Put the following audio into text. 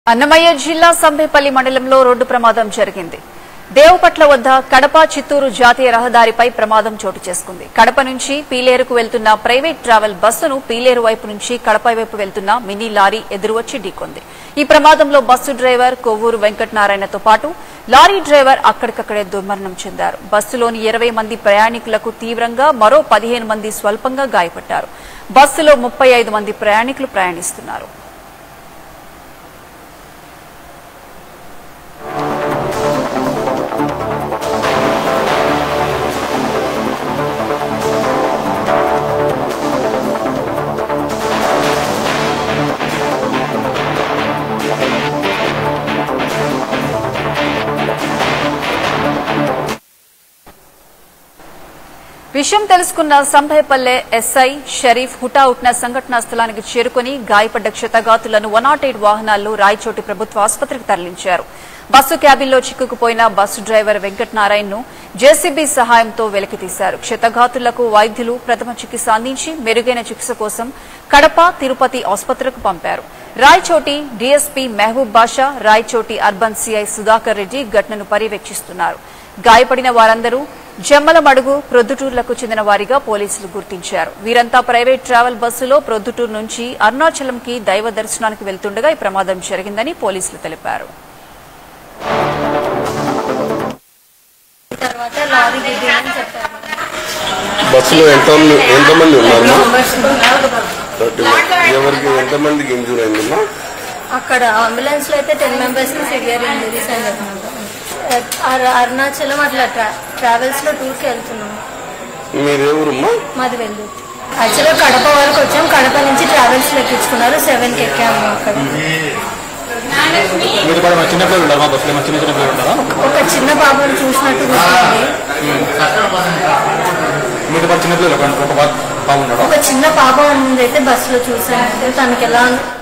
అన్నమయ్య జిల్లా సంబేపల్లి మండలంలో రోడ్డు ప్రమాదం జరిగింది దేవపట్ల వద్ద కడప చిత్తూరు జాతీయ రహదారిపై ప్రమాదం చోటు చేసుకుంది కడప నుంచి పీలేరుకు వెళ్తున్న ప్రైవేట్ ట్రావెల్ బస్సును పీలేరు వైపు నుంచి కడప వైపు వెళ్తున్న మినీ లారీ ఎదురువచ్చి ఢీకొంది ఈ ప్రమాదంలో బస్సు డ్రైవర్ కొవ్వూరు వెంకటనారాయణతో పాటు లారీ డ్రైవర్ అక్కడికక్కడే దుర్మరణం చెందారు బస్సులోని ఇరవై మంది ప్రయాణికులకు తీవ్రంగా మరో పదిహేను మంది స్వల్పంగా గాయపడ్డారు బస్సులో ముప్పై ఐదు మంది ప్రయాణికులు ప్రయాణిస్తున్నారు విషయం తెలుసుకున్న సంభయపల్లె ఎస్ఐ షరీఫ్ హుటాహుట్న సంఘటనా స్థలానికి చేరుకుని గాయపడ్డ క్షతగాతులను వన్ నాట్ ఎయిట్ వాహనాల్లో రాయచోటి ప్రభుత్వ ఆసుపత్రికి తరలించారు బస్సు క్యాబిన్లో చిక్కుకుపోయిన బస్సు డ్రైవర్ వెంకటనారాయణను జేసీబీ సహాయంతో వెలికితీశారు క్షతగాతులకు వైద్యులు ప్రథమ చికిత్స అందించి మెరుగైన చికిత్స కోసం కడప తిరుపతి ఆసుపత్రులకు పంపారు Rayachoti DSP Mahabub Basha Rayachoti urban CI Sudhakar Reddy ఘటనను పర్యవేక్షిస్తున్నారు గాయపడిన వారందరూ జమ్మలమడుగు ప్రొద్దుటూర్లకు చెందిన వారిగా పోలీసులు గుర్తించారు వీరంతా ప్రైవేట్ ట్రావెల్ బస్సులో ప్రొద్దుటూరు నుంచి అరుణాచలంకి దైవ దర్శనానికి వెళ్తుండగా ఈ ప్రమాదం జరిగిందని పోలీసులు తెలిపారు తర్వాత లారీ దిగిందని చెప్పారు బస్సులో ఎంత ఎంతమంది ఉన్నారు మెంబర్స్ ఉన్నారు. థర్టీ ఎవరికి ఎంతమందికి ఇంజూర్ అయిందమ్మా అక్కడ అంబులెన్స్ లో అయితే టెన్ మెంబర్స్ కి సివియర్ ఇంజరీస్ అని చెప్పినారు అర- అరుణాచలం అట్లా ట్రా- ట్రావెల్స్ లో టూర్ కి వెళ్తున్నాం మీరు ఎవరమ్మా మాది వెళ్ళు యాక్చువల్గా కడప వరకు వచ్చాం కడప నుంచి ట్రావెల్స్ లో ఎక్కించుకున్నారు సెవెన్ కి ఎక్కాము అక్కడ మీరు కూడా మా చిన్న పిల్లలు ఉంటారు మా బస్సులో మా చిన్న చిన్న పిల్లలు ఉంటారా ఒక చిన్న బాబుని చూసినట్టు గుర్తుంది మీరు కూడా చిన్న పిల్లలు ఒక ఒక బాబు బాగున్నాడా ఒక చిన్న పాప ఉంది అయితే బస్సులో చూసాను తనకి ఎలా